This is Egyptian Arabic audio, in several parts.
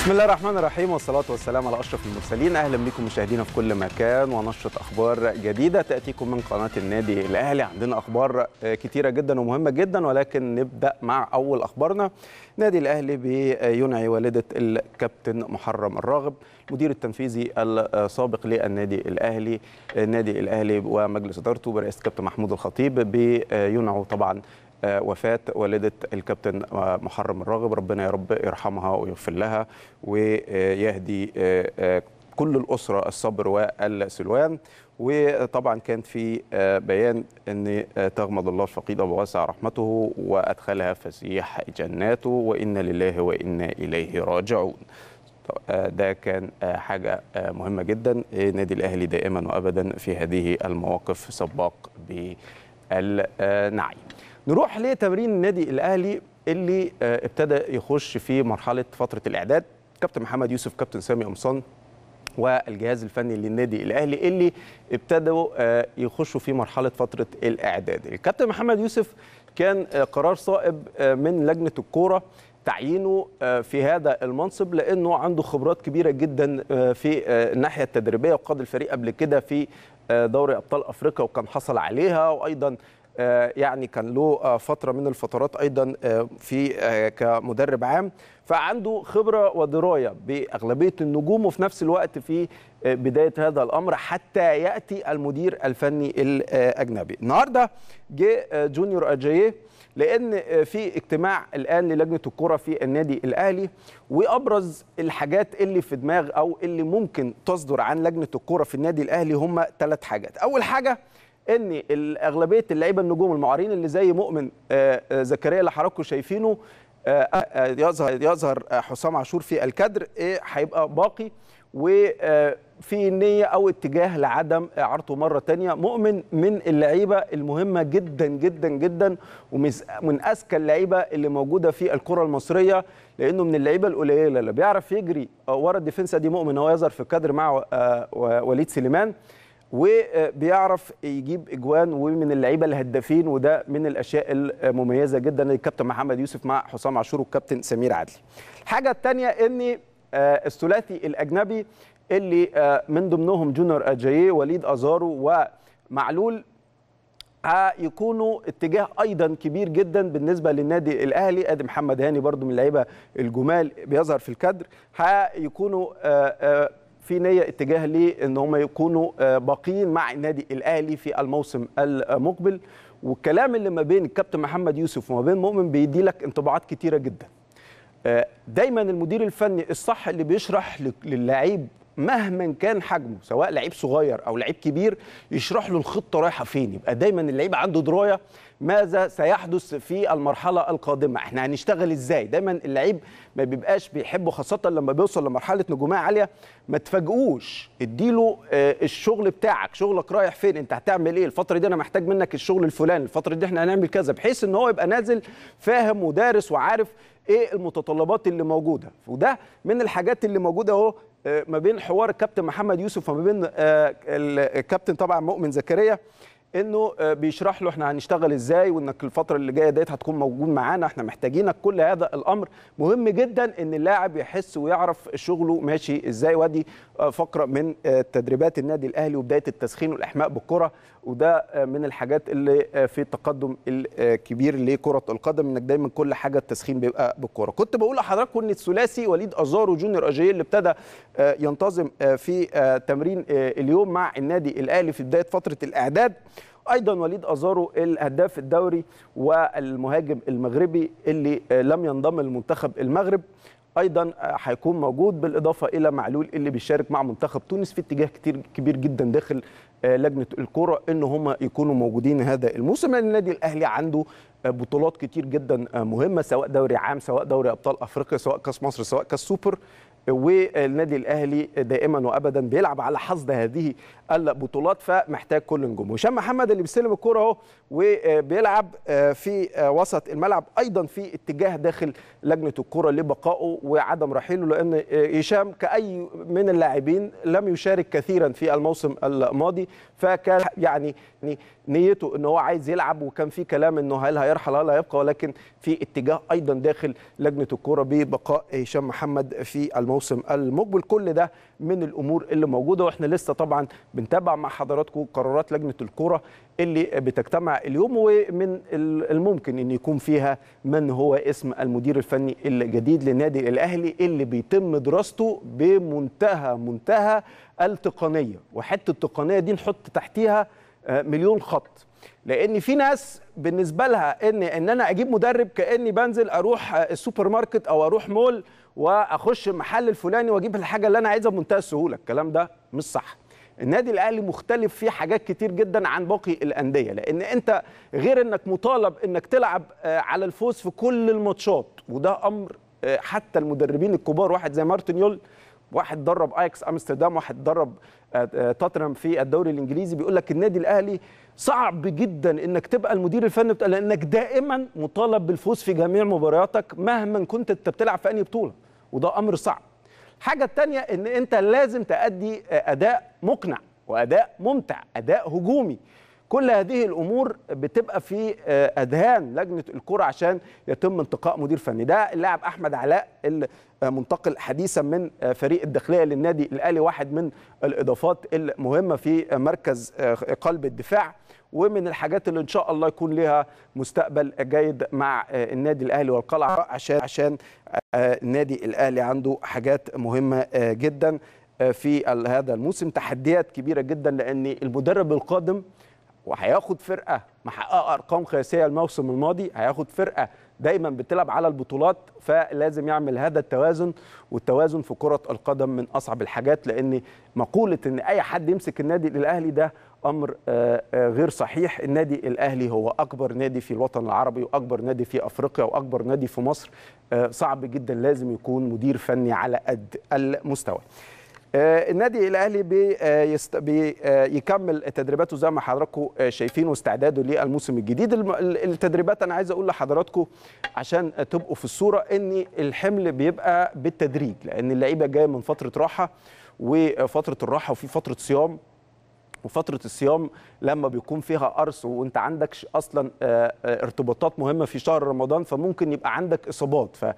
بسم الله الرحمن الرحيم والصلاة والسلام على أشرف المرسلين أهلا بكم مشاهدينا في كل مكان ونشرة أخبار جديدة تأتيكم من قناة النادي الأهلي عندنا أخبار كتيرة جدا ومهمة جدا ولكن نبدأ مع أول أخبارنا نادي الأهلي بينعي والدة الكابتن محرم الراغب المدير التنفيذي السابق للنادي الأهلي النادي الأهلي ومجلس إدارته برئاسة كابتن محمود الخطيب بينعوا طبعا وفاة والدة الكابتن محرم الراغب ربنا يا رب يرحمها ويغفر لها ويهدي كل الأسرة الصبر والسلوان وطبعا كان في بيان أن تغمد الله الفقيد ووسع رحمته وأدخلها فسيح جناته وإنا لله وإنا إليه راجعون ده كان حاجة مهمة جدا نادي الأهلي دائما وأبدا في هذه المواقف سباق بالنعيم نروح لتمرين النادي الاهلي اللي ابتدى يخش في مرحله فتره الاعداد كابتن محمد يوسف كابتن سامي قمصان والجهاز الفني للنادي الاهلي اللي ابتدوا يخشوا في مرحله فتره الاعداد الكابتن محمد يوسف كان قرار صائب من لجنه الكوره تعيينه في هذا المنصب لانه عنده خبرات كبيره جدا في الناحيه التدريبيه وقاد الفريق قبل كده في دوري ابطال افريقيا وكان حصل عليها وايضا يعني كان له فتره من الفترات ايضا في كمدرب عام فعنده خبره ودرايه باغلبيه النجوم وفي نفس الوقت في بدايه هذا الامر حتى ياتي المدير الفني الاجنبي النهارده جه جونيور اجاييه لان في اجتماع الان للجنه الكره في النادي الاهلي وابرز الحاجات اللي في دماغ او اللي ممكن تصدر عن لجنه الكره في النادي الاهلي هم ثلاث حاجات اول حاجه ان اغلبيه اللعيبه النجوم المعارين اللي زي مؤمن زكريا اللي حضراتكم شايفينه يظهر يظهر حسام عاشور في الكادر هيبقى باقي وفي نيه او اتجاه لعدم اعارته مره ثانيه مؤمن من اللعيبه المهمه جدا جدا جدا ومن اذكى اللعيبه اللي موجوده في الكره المصريه لانه من اللعيبه القليله اللي بيعرف يجري ورا الديفنس دي مؤمن هو يظهر في الكادر مع وليد سليمان وبيعرف يجيب اجوان ومن اللعيبه الهدافين وده من الاشياء المميزه جدا الكابتن محمد يوسف مع حسام عاشور والكابتن سمير عدلي. الحاجه الثانيه ان الثلاثي الاجنبي اللي من ضمنهم جونيور اجاييه وليد ازارو ومعلول هيكونوا اتجاه ايضا كبير جدا بالنسبه للنادي الاهلي ادي محمد هاني برضو من اللعيبه الجمال بيظهر في الكادر هيكونوا في نيه اتجاه ليه ان هم يكونوا باقيين مع النادي الاهلي في الموسم المقبل والكلام اللي ما بين الكابتن محمد يوسف وما بين مؤمن بيدي لك انطباعات كتيره جدا دايما المدير الفني الصح اللي بيشرح للاعيب مهما كان حجمه سواء لعيب صغير او لعيب كبير يشرح له الخطه رايحه فين يبقى دايما اللعيب عنده درايه ماذا سيحدث في المرحله القادمه احنا هنشتغل ازاي دايما اللعيب ما بيبقاش بيحبه خاصه لما بيوصل لمرحله نجوميه عاليه ما تفاجئوش اديله الشغل بتاعك شغلك رايح فين انت هتعمل ايه الفتره دي انا محتاج منك الشغل الفلاني الفتره دي احنا هنعمل كذا بحيث ان هو يبقى نازل فاهم ودارس وعارف ايه المتطلبات اللي موجوده وده من الحاجات اللي موجوده اهو ما بين حوار الكابتن محمد يوسف وما بين الكابتن طبعا مؤمن زكريا انه بيشرح له احنا هنشتغل ازاي وانك الفتره اللي جايه ديت هتكون موجود معانا احنا محتاجينك كل هذا الامر مهم جدا ان اللاعب يحس ويعرف شغله ماشي ازاي ودي فقره من تدريبات النادي الاهلي وبدايه التسخين والاحماء بالكره وده من الحاجات اللي في التقدم الكبير لكره القدم انك دايما كل حاجه التسخين بيبقى بالكره كنت بقول لحضراتكم ان الثلاثي وليد ازار وجونيور اجاييه اللي ابتدى ينتظم في تمرين اليوم مع النادي الاهلي في بدايه فتره الاعداد ايضا وليد ازارو الهداف الدوري والمهاجم المغربي اللي لم ينضم لمنتخب المغرب ايضا هيكون موجود بالاضافه الى معلول اللي بيشارك مع منتخب تونس في اتجاه كتير كبير جدا داخل لجنه الكره ان هم يكونوا موجودين هذا الموسم لان النادي الاهلي عنده بطولات كتير جدا مهمه سواء دوري عام سواء دوري ابطال افريقيا سواء كاس مصر سواء كاس سوبر والنادي الاهلي دائما وابدا بيلعب على حصد هذه البطولات فمحتاج كل نجوم هشام محمد اللي بيستلم الكرة اهو وبيلعب في وسط الملعب ايضا في اتجاه داخل لجنه الكرة لبقائه وعدم رحيله لان هشام كاي من اللاعبين لم يشارك كثيرا في الموسم الماضي فكان يعني نيته ان هو عايز يلعب وكان في كلام انه هل هيرحل هل هيبقى ولكن في اتجاه ايضا داخل لجنه الكوره ببقاء هشام محمد في الموسم المقبل كل ده من الامور اللي موجوده واحنا لسه طبعا بنتابع مع حضراتكم قرارات لجنه الكوره اللي بتجتمع اليوم ومن الممكن ان يكون فيها من هو اسم المدير الفني الجديد للنادي الاهلي اللي بيتم دراسته بمنتهى منتهى التقنيه وحته التقنيه دي نحط تحتيها مليون خط لان في ناس بالنسبه لها ان ان انا اجيب مدرب كاني بنزل اروح السوبر ماركت او اروح مول واخش المحل الفلاني واجيب الحاجه اللي انا عايزها بمنتهى السهوله الكلام ده مش صح النادي الاهلي مختلف فيه حاجات كتير جدا عن باقي الانديه لان انت غير انك مطالب انك تلعب على الفوز في كل الماتشات وده امر حتى المدربين الكبار واحد زي مارتن يول واحد درب اياكس امستردام واحد درب توتنهام في الدوري الانجليزي بيقول لك النادي الاهلي صعب جدا انك تبقى المدير الفني بتاع لانك دائما مطالب بالفوز في جميع مبارياتك مهما كنت انت بتلعب في اي بطوله وده امر صعب الحاجه الثانيه ان انت لازم تادي اداء مقنع واداء ممتع اداء هجومي كل هذه الامور بتبقى في اذهان لجنه الكره عشان يتم انتقاء مدير فني ده اللاعب احمد علاء المنتقل حديثا من فريق الداخليه للنادي الاهلي واحد من الاضافات المهمه في مركز قلب الدفاع ومن الحاجات اللي ان شاء الله يكون لها مستقبل جيد مع النادي الاهلي والقلعه عشان عشان النادي الاهلي عنده حاجات مهمه جدا في هذا الموسم تحديات كبيره جدا لان المدرب القادم وهياخد فرقه محققه ارقام قياسيه الموسم الماضي هياخد فرقه دايما بتلعب على البطولات فلازم يعمل هذا التوازن والتوازن في كره القدم من اصعب الحاجات لان مقوله ان اي حد يمسك النادي الاهلي ده امر غير صحيح النادي الاهلي هو اكبر نادي في الوطن العربي واكبر نادي في افريقيا واكبر نادي في مصر صعب جدا لازم يكون مدير فني على قد المستوى النادي الاهلي بيست... بيكمل تدريباته زي ما حضراتكم شايفين واستعداده للموسم الجديد التدريبات انا عايز اقول لحضراتكم عشان تبقوا في الصوره ان الحمل بيبقى بالتدريج لان اللعيبه جايه من فتره راحه وفتره الراحه وفي فتره صيام وفتره الصيام لما بيكون فيها قرص وانت عندك اصلا ارتباطات مهمه في شهر رمضان فممكن يبقى عندك اصابات ف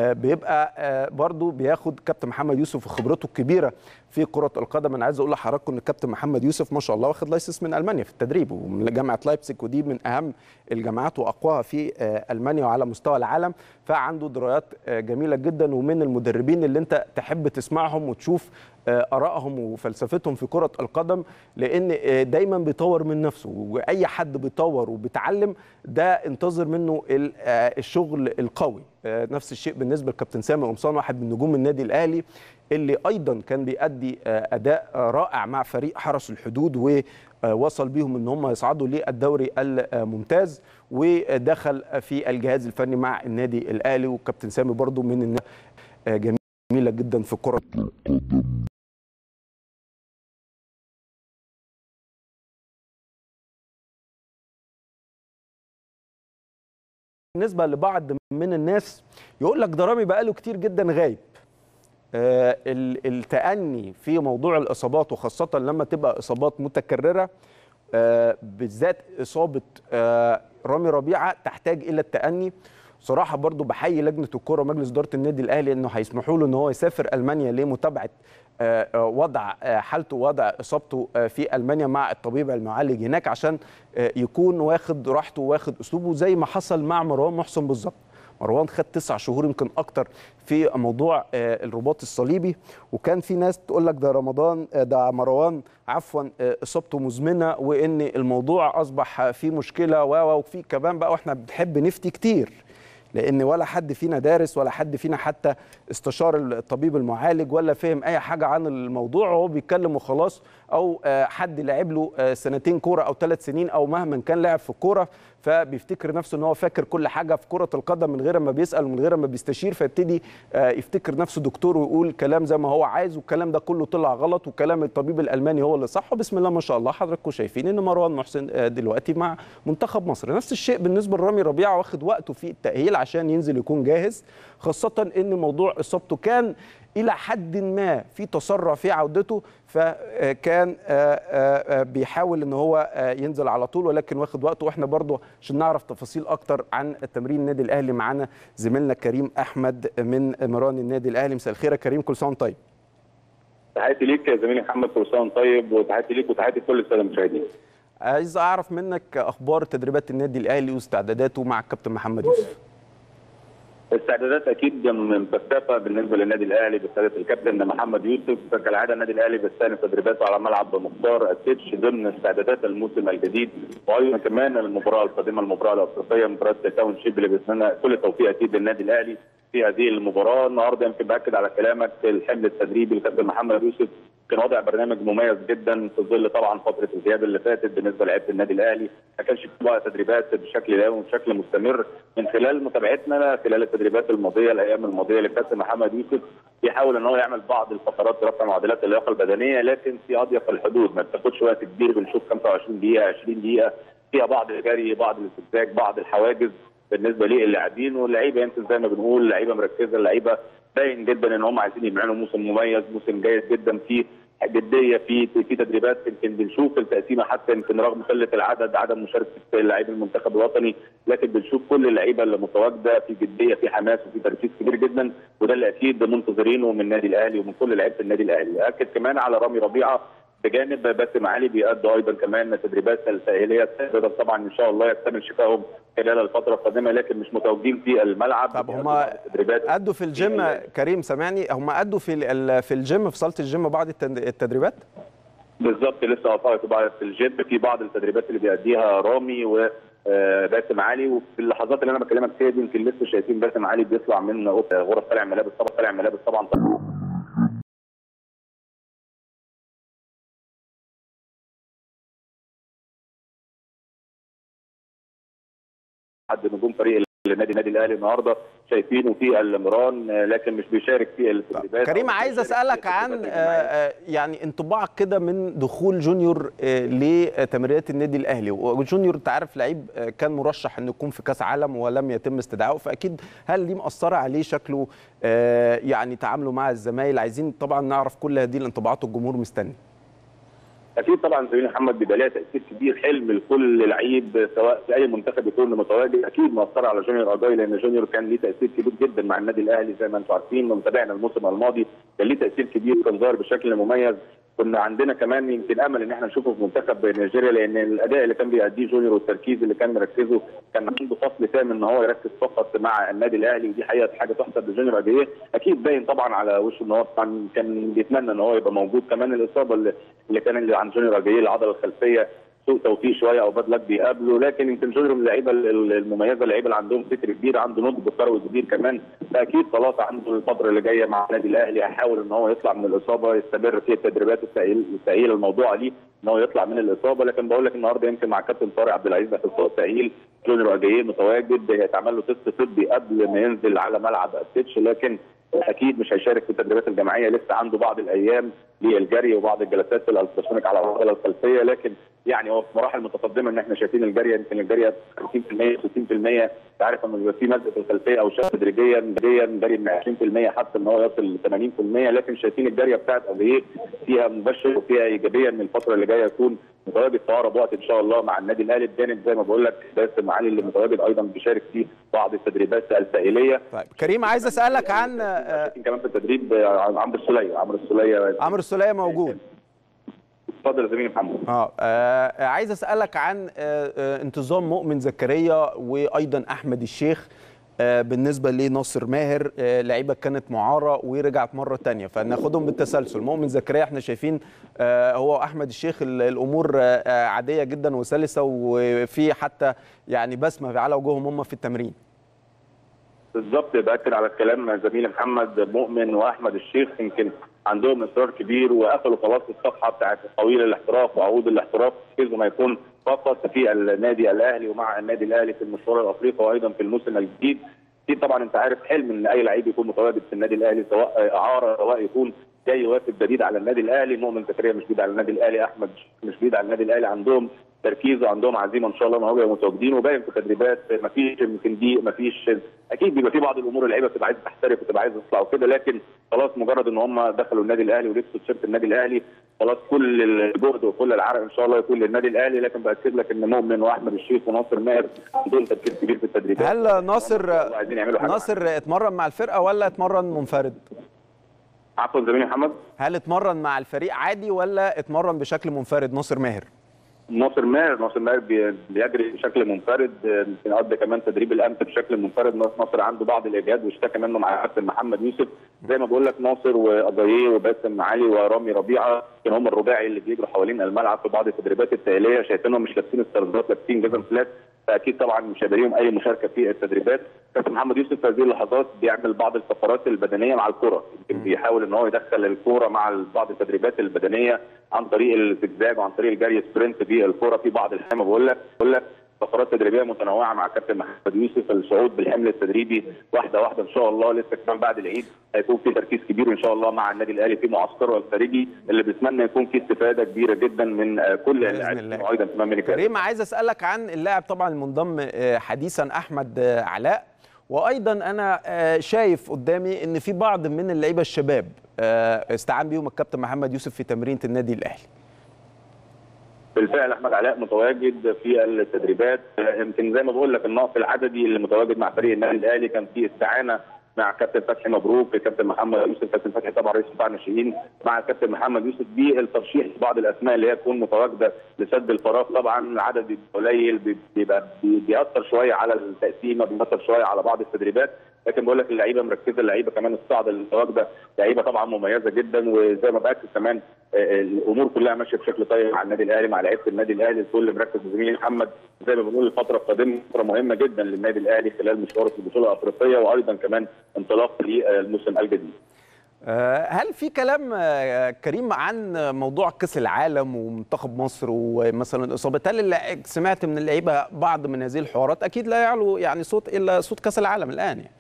بيبقى برضو بياخد كابتن محمد يوسف وخبرته الكبيره في كره القدم انا عايز اقول لحضراتكم ان الكابتن محمد يوسف ما شاء الله واخد لايسنس من المانيا في التدريب ومن جامعه لايبسك ودي من اهم الجامعات واقواها في المانيا وعلى مستوى العالم فعنده درايات جميله جدا ومن المدربين اللي انت تحب تسمعهم وتشوف ارائهم وفلسفتهم في كره القدم لان دايما بيطور من نفسه واي حد بيطور وبيتعلم ده انتظر منه الشغل القوي نفس الشيء بالنسبه لكابتن سامي قمصان واحد من نجوم النادي الاهلي اللي ايضا كان بيأدي اداء رائع مع فريق حرس الحدود ووصل بيهم ان هم يصعدوا للدوري الممتاز ودخل في الجهاز الفني مع النادي الاهلي وكابتن سامي برضو من الناس جميله جدا في كره بالنسبه لبعض من الناس يقول لك ده رامي بقاله كتير جدا غايب آه التأني في موضوع الإصابات وخاصة لما تبقى إصابات متكررة آه بالذات إصابة آه رامي ربيعة تحتاج إلى التأني صراحة برضو بحيي لجنة الكرة ومجلس إدارة النادي الأهلي إنه هيسمحوا له إن هو يسافر ألمانيا لمتابعة وضع حالته وضع إصابته في ألمانيا مع الطبيب المعالج هناك عشان يكون واخد راحته واخد أسلوبه زي ما حصل مع مروان محسن بالظبط مروان خد تسع شهور يمكن اكتر في موضوع الرباط الصليبي وكان في ناس تقول لك ده رمضان ده مروان عفوا اصابته مزمنه وان الموضوع اصبح فيه مشكله و وفي كمان بقى واحنا بنحب نفتي كتير لان ولا حد فينا دارس ولا حد فينا حتى استشار الطبيب المعالج ولا فهم اي حاجه عن الموضوع هو بيتكلم وخلاص او حد لعب له سنتين كوره او ثلاث سنين او مهما كان لعب في الكوره فبيفتكر نفسه ان هو فاكر كل حاجه في كره القدم من غير ما بيسال ومن غير ما بيستشير فيبتدي يفتكر نفسه دكتور ويقول كلام زي ما هو عايز والكلام ده كله طلع غلط وكلام الطبيب الالماني هو اللي صح وبسم الله ما شاء الله حضراتكم شايفين ان مروان محسن دلوقتي مع منتخب مصر نفس الشيء بالنسبه لرامي ربيعه واخد وقته في التاهيل عشان ينزل يكون جاهز خاصه ان موضوع اصابته كان الى حد ما في تسرع في عودته فكان بيحاول ان هو ينزل على طول ولكن واخد وقته واحنا برضو عشان نعرف تفاصيل اكتر عن تمرين النادي الاهلي معانا زميلنا كريم احمد من مران النادي الاهلي مساء الخير يا كريم كل سنه وانت طيب تحياتي ليك يا زميلي محمد كل سنه وانت طيب وتحياتي ليك وتحياتي لكل الساده المشاهدين عايز اعرف منك اخبار تدريبات النادي الاهلي واستعداداته مع الكابتن محمد يوسف استعدادات اكيد مكثفه بالنسبه للنادي الاهلي بقياده الكابتن محمد يوسف كالعاده النادي الاهلي بيستأنف تدريباته على ملعب مختار التتش ضمن استعدادات الموسم الجديد وايضا كمان المباراه القادمه المباراه الافريقيه مباراه تاون شيب اللي بيتمنى كل التوفيق اكيد للنادي الاهلي في هذه المباراه النهارده يمكن باكد على كلامك الحمل التدريبي للكابتن محمد يوسف كان وضع برنامج مميز جدا في ظل طبعا فتره الغياب اللي فاتت بالنسبه لعيبه النادي الاهلي ما كانش في بقى تدريبات بشكل يومي وبشكل مستمر من خلال متابعتنا خلال التدريبات الماضيه الايام الماضيه للكابتن محمد يوسف بيحاول ان هو يعمل بعض الفترات رفع معدلات اللياقه البدنيه لكن في اضيق الحدود ما بتاخدش وقت كبير بنشوف 25 دقيقه 20 دقيقه فيها بعض الجري بعض الاستفزاز بعض الحواجز بالنسبه للاعبين واللعيبه يمكن زي ما بنقول لعيبه مركزه اللعيبه باين جدا ان هم عايزين يعملوا موسم مميز موسم جيد جدا فيه جديه في في تدريبات يمكن بنشوف التقسيمه حتى يمكن رغم قله العدد عدم مشاركه لاعبي المنتخب الوطني لكن بنشوف كل اللعيبه اللي متواجده في جديه في حماس وفي تركيز كبير جدا وده اللي اكيد منتظرينه من النادي الاهلي ومن كل لعيبه النادي الاهلي اكد كمان على رامي ربيعه بجانب باسم علي بيأدوا ايضا كمان تدريبات التاهيليه طبعا ان شاء الله يكتمل شفائهم خلال الفتره القادمه لكن مش متواجدين في الملعب طب هم ادوا في الجيم كريم سامعني هم ادوا في في الجيم في صاله الجيم بعض التدريبات بالظبط لسه قطعت في الجيم في بعض التدريبات اللي بيأديها رامي و باسم علي وفي اللحظات اللي انا بكلمك فيها دي يمكن لسه شايفين باسم علي بيطلع من غرف طالع ملابس طبعا طالع ملابس طبعا حد نجوم فريق النادي النادي الاهلي النهارده شايفينه في المران لكن مش بيشارك في التدريبات كريم عايز اسالك عن يعني انطباعك كده من دخول جونيور لتمريرات النادي الاهلي وجونيور انت عارف لعيب كان مرشح انه يكون في كاس عالم ولم يتم استدعائه فاكيد هل دي مأثره عليه شكله يعني تعامله مع الزمايل عايزين طبعا نعرف كل هذه الانطباعات والجمهور مستني اكيد طبعا زميلي محمد بيبقى لها تاثير كبير حلم لكل لعيب سواء في اي منتخب يكون متواجد اكيد مأثر على جونيور اجاي لان جونيور كان ليه تاثير كبير جدا مع النادي الاهلي زي ما انتم عارفين متابعنا الموسم الماضي كان ليه تاثير كبير كان ظاهر بشكل مميز كنا عندنا كمان يمكن امل ان احنا نشوفه في منتخب نيجيريا لان الاداء اللي كان بيأديه جونيور والتركيز اللي كان مركزه كان عنده فصل تام ان هو يركز فقط مع النادي الاهلي ودي حقيقه حاجه تحسب لجونيور اجاييه اكيد باين طبعا على وشه ان هو طبعا كان بيتمنى ان هو يبقى موجود كمان الاصابه اللي, اللي كان اللي عند جونيور اجاييه العضله الخلفيه سوء توفيق شويه او باد لك بيقابله لكن يمكن جونيور من اللعيبه المميزه اللعيبه اللي عندهم فكر كبير عنده نضج كروي كبير كمان فاكيد خلاص عنده الفتره اللي جايه مع النادي الاهلي هيحاول ان هو يطلع من الاصابه يستمر في التدريبات التاهيل الموضوع ليه ان هو يطلع من الاصابه لكن بقول لك النهارده يمكن مع كابتن طارق عبد العزيز في التاهيل جونيور اجاييه متواجد هيتعمل له تست طبي قبل ما ينزل على ملعب التتش لكن اكيد مش هيشارك في التدريبات الجماعيه لسه عنده بعض الايام للجري وبعض الجلسات الالتراسونيك على العضله الخلفيه لكن يعني هو في مراحل متقدمه ان احنا شايفين الجري يمكن الجري 50% 60% انت عارف لما بيبقى في مزق في الخلفيه او شد تدريجيا تدريجيا جري من 20% حتى ان هو يصل ل 80% لكن شايفين الجريه بتاعت قد ايه فيها مبشر وفيها ايجابيه ان الفتره اللي جايه يكون متواجد في اقرب وقت ان شاء الله مع النادي الاهلي بجانب زي ما بقول لك باسم علي اللي متواجد ايضا بيشارك في بعض التدريبات التاهيليه طيب كريم عايز اسالك عن كمان في التدريب عمرو السوليه عمرو السوليه عمرو السوليه موجود اتفضل يا زميلي محمد آه, اه عايز اسالك عن آه آه انتظام مؤمن زكريا وايضا احمد الشيخ آه بالنسبه لناصر ماهر آه لعيبه كانت معاره ورجعت مره ثانيه فناخدهم بالتسلسل مؤمن زكريا احنا شايفين آه هو احمد الشيخ الامور آه عاديه جدا وسلسه وفي حتى يعني بسمه على وجوههم هم في التمرين بالظبط باكد على كلام زميلي محمد مؤمن واحمد الشيخ يمكن عندهم اصرار كبير وقفلوا خلاص الصفحه بتاعت طويل الاحتراف وعقود الاحتراف كيزو ما يكون فقط في النادي الاهلي ومع النادي الاهلي في المشوار الافريقي وايضا في الموسم الجديد اكيد طبعا انت عارف حلم ان اي لعيب يكون متواجد في النادي الاهلي سواء اعاره سواء يكون جاي يوافق جديد على النادي الاهلي مؤمن زكريا مش جديد على النادي الاهلي احمد مش جديد على النادي الاهلي عندهم تركيز وعندهم عزيمه ان شاء الله ان هم يبقوا متواجدين وباين في التدريبات ما فيش يمكن دي ما فيش اكيد بيبقى في بعض الامور اللعيبه بتبقى عايزه تحترف وتبقى عايزه تطلع وكده لكن خلاص مجرد ان هم دخلوا النادي الاهلي ولبسوا تيشيرت النادي الاهلي خلاص كل الجهد وكل العرق ان شاء الله يكون للنادي الاهلي لكن باكد لك ان مؤمن واحمد الشيخ وناصر ماهر عندهم تركيز كبير في التدريبات هل ناصر عايزين يعملوا حاجه ناصر اتمرن مع الفرقه ولا اتمرن منفرد؟ عفوا زميلي محمد هل اتمرن مع الفريق عادي ولا اتمرن بشكل منفرد ناصر ماهر؟ ناصر ماهر ناصر ماهر بيجري بشكل منفرد يمكن قضى كمان تدريب الامس بشكل منفرد ناصر عنده بعض الاجهاد واشتكى منه مع كابتن محمد يوسف زي ما بقول لك ناصر واجاييه وباسم علي ورامي ربيعه كانوا هم الرباعي اللي بيجروا حوالين الملعب في بعض التدريبات التاهيليه شايفينهم مش لابسين استرزات لابسين جزم فلات فاكيد طبعا مش هيبقى ليهم اي مشاركه في التدريبات كابتن محمد يوسف في هذه اللحظات بيعمل بعض الفقرات البدنيه مع الكره يمكن بيحاول ان هو يدخل الكوره مع بعض التدريبات البدنيه عن طريق الزجزاج وعن طريق الجري سبرنت بالكره في بعض الحمى بقول لك بقول لك فقرات تدريبيه متنوعه مع كابتن محمد يوسف الصعود بالحمل التدريبي واحده واحده ان شاء الله لسه كمان بعد العيد هيكون في تركيز كبير ان شاء الله مع النادي الاهلي في معسكره الخارجي اللي بنتمنى يكون في استفاده كبيره جدا من كل اللاعبين وايضا كمان من كريم عايز اسالك عن اللاعب طبعا المنضم حديثا احمد علاء وايضا انا شايف قدامي ان في بعض من اللعيبه الشباب استعان بيهم الكابتن محمد يوسف في تمرينه النادي الاهلي بالفعل احمد علاء متواجد في التدريبات يمكن زي ما بقول لك النقص العددي اللي متواجد مع فريق النادي الاهلي كان في استعانه مع كابتن فتحي مبروك كابتن محمد يوسف كابتن فتحي طبعا رئيس قطاع الناشئين مع كابتن محمد يوسف بالترشيح بعض الاسماء اللي هي تكون متواجده لسد الفراغ طبعا العدد قليل بيبقى بيأثر شويه على التقسيمه بيأثر شويه على بعض التدريبات لكن بقول لك اللعيبه مركزه اللعيبه كمان الصاعده اللي متواجده لعيبه طبعا مميزه جدا وزي ما باكد كمان الامور كلها ماشيه بشكل طيب مع النادي الاهلي مع لعيبه النادي الاهلي الكل مركز زميلي محمد زي ما بنقول الفتره القادمه فتره مهمه جدا للنادي الاهلي خلال مشواره في البطوله الافريقيه وايضا كمان انطلاق للموسم الجديد. هل في كلام كريم عن موضوع كاس العالم ومنتخب مصر ومثلا الاصابه هل اللي سمعت من اللعيبه بعض من هذه الحوارات اكيد لا يعلو يعني صوت الا صوت كاس العالم الان يعني.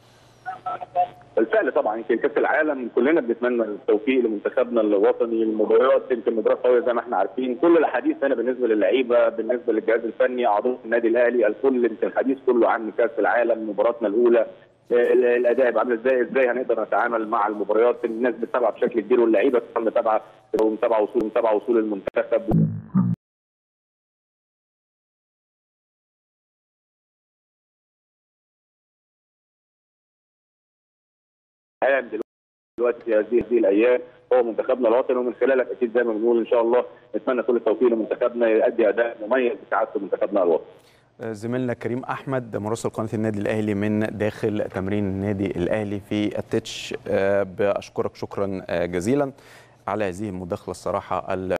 بالفعل طبعا يمكن كاس العالم كلنا بنتمنى التوفيق لمنتخبنا الوطني المباريات يمكن مباراه قويه زي ما احنا عارفين كل الحديث هنا بالنسبه للعيبه بالنسبه للجهاز الفني اعضاء النادي الاهلي الكل يمكن الحديث كله عن كاس العالم مباراتنا الاولى الاداء يبقى عامل ازاي ازاي هنقدر نتعامل مع المباريات الناس بتتابع بشكل كبير واللعيبه متابعه متابعه وصول متابعه وصول المنتخب دلوقتي في هذه هذه الايام هو منتخبنا الوطني ومن خلالك اكيد زي ما بنقول ان شاء الله نتمنى كل التوفيق لمنتخبنا يؤدي اداء مميز بسعاده منتخبنا الوطني. زميلنا كريم احمد مراسل قناه النادي الاهلي من داخل تمرين النادي الاهلي في التتش باشكرك شكرا جزيلا على هذه المداخله الصراحه